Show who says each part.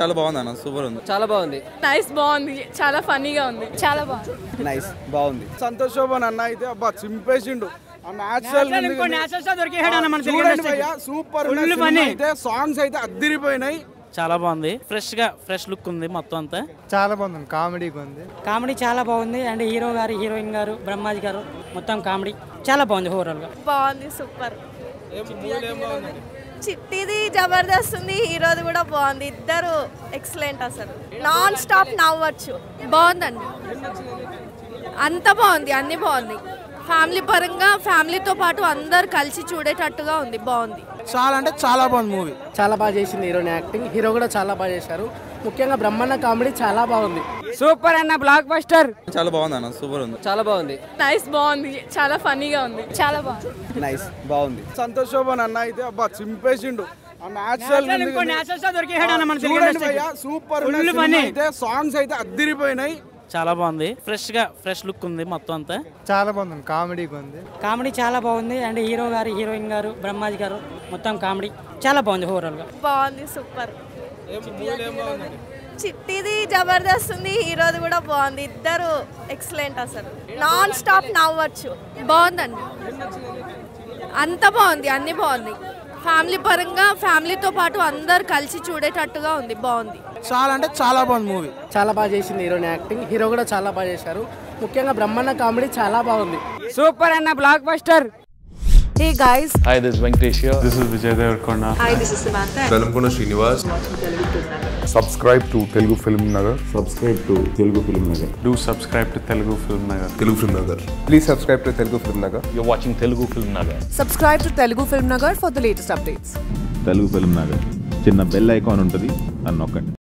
Speaker 1: చాలా బాగుంది అన్న సూపర్ ఉంది
Speaker 2: చాలా బాగుంది
Speaker 3: నైస్ బాగుంది చాలా ఫన్నీగా ఉంది చాలా బాగుంది
Speaker 4: నైస్ బాగుంది
Speaker 5: సంతోష్ శోభన్ అన్న అయితే అబ్బా చింపేసిండు ఆ న్యాచురల్ చూడండి భయ్యా సూపర్ అయితే సాంగ్స్ అయితే అద్దిరిపోయినాయి
Speaker 6: చాలా బాగుంది ఫ్రెష్ గా ఫ్రెష్ లుక్ ఉంది మొత్తం అంతా
Speaker 4: చాలా బాగుంది కామెడీగా ఉంది
Speaker 7: కామెడీ చాలా బాగుంది అండ్ హీరో గారు హీరోయిన్ గారు బ్రహ్మాజీ గారు మొత్తం కామెడీ చాలా బాగుంది ఓవరాల్ గా
Speaker 3: బాగుంది సూపర్ చిట్టిది జబర్దస్త్ ఉంది హీరోది కూడా బాగుంది ఇద్దరు ఎక్సలెంట్ అసలు నాన్ స్టాప్ నవ్వచ్చు బాగుందండి అంత బాగుంది అన్ని బాగుంది ఫ్యామిలీ పరంగా ఫ్యామిలీతో పాటు అందరు కలిసి చూడేటట్టుగా ఉంది బాగుంది
Speaker 5: చాలా అంటే చాలా బాగుంది మూవీ
Speaker 2: చాలా బాగా చేసింది హీరోని యాక్టింగ్ హీరో కూడా చాలా బాగా చేశారు ముఖ్యంగా బ్రహ్మన్న కామెడీ చాలా బాగుంది
Speaker 7: సూపర్ అన్న బ్లాక్ బస్టర్
Speaker 1: చాలా బాగుంది అన్న సూపర్ ఉంది
Speaker 2: చాలా బాగుంది
Speaker 3: నైస్ బాగుంది చాలా ఫన్నీగా ఉంది చాలా బాగుంది
Speaker 4: నైస్ బాగుంది
Speaker 5: సంతోష్ శోభన్ అన్న అయితే అబ్బా చింపేసిండు ఆ న్యాచురల్ చూడండి భయ్యా సూపర్ అయితే సాంగ్స్ అయితే అద్దిరిపోయినాయి
Speaker 6: చాలా బాగుంది ఫ్రెష్ గా ఫ్రెష్ లుక్ ఉంది మొత్తం అంతా
Speaker 4: చాలా బాగుంది కామెడీగా ఉంది
Speaker 7: కామెడీ చాలా బాగుంది అండ్ హీరో గారు హీరోయిన్ గారు బ్రహ్మాజీ గారు మొత్తం కామెడీ చాలా బాగుంది ఓవరాల్ గా
Speaker 3: బాగుంది సూపర్ చిట్టిది జబర్దస్త్ ఉంది హీరోది కూడా బాగుంది ఇద్దరు ఎక్సలెంట్ అసలు నాన్ స్టాప్ నవ్వచ్చు బాగుందండి అంత బాగుంది అన్ని బాగుంది ఫ్యామిలీ పరంగా ఫ్యామిలీతో పాటు అందరు కలిసి చూడేటట్టుగా ఉంది బాగుంది
Speaker 5: చాలా అంటే చాలా బాగుంది మూవీ
Speaker 2: చాలా బాగా చేసింది హీరోని యాక్టింగ్ హీరో కూడా చాలా బాగా చేశారు ముఖ్యంగా బ్రహ్మన్న కామెడీ చాలా బాగుంది
Speaker 7: సూపర్ అన్న blockbuster
Speaker 3: hey guys
Speaker 8: Hi, this is Venkatesh here. This is Vijay Devarkonda.
Speaker 9: Velankonda Srinivas subscribe to Telugu film Nagar subscribe to Telugu film Nagar
Speaker 8: Do subscribe to Telugu Film Nagar.
Speaker 9: Telugu film Nagar please subscribe to Telugu film Nagar
Speaker 8: You're watching Telugu Film Nagar.
Speaker 3: Subscribe to Telugu film Nagar for the latest updates
Speaker 10: Telugu film Nagar చిన్న bell icon ఉంటుంది అని నొక్కండి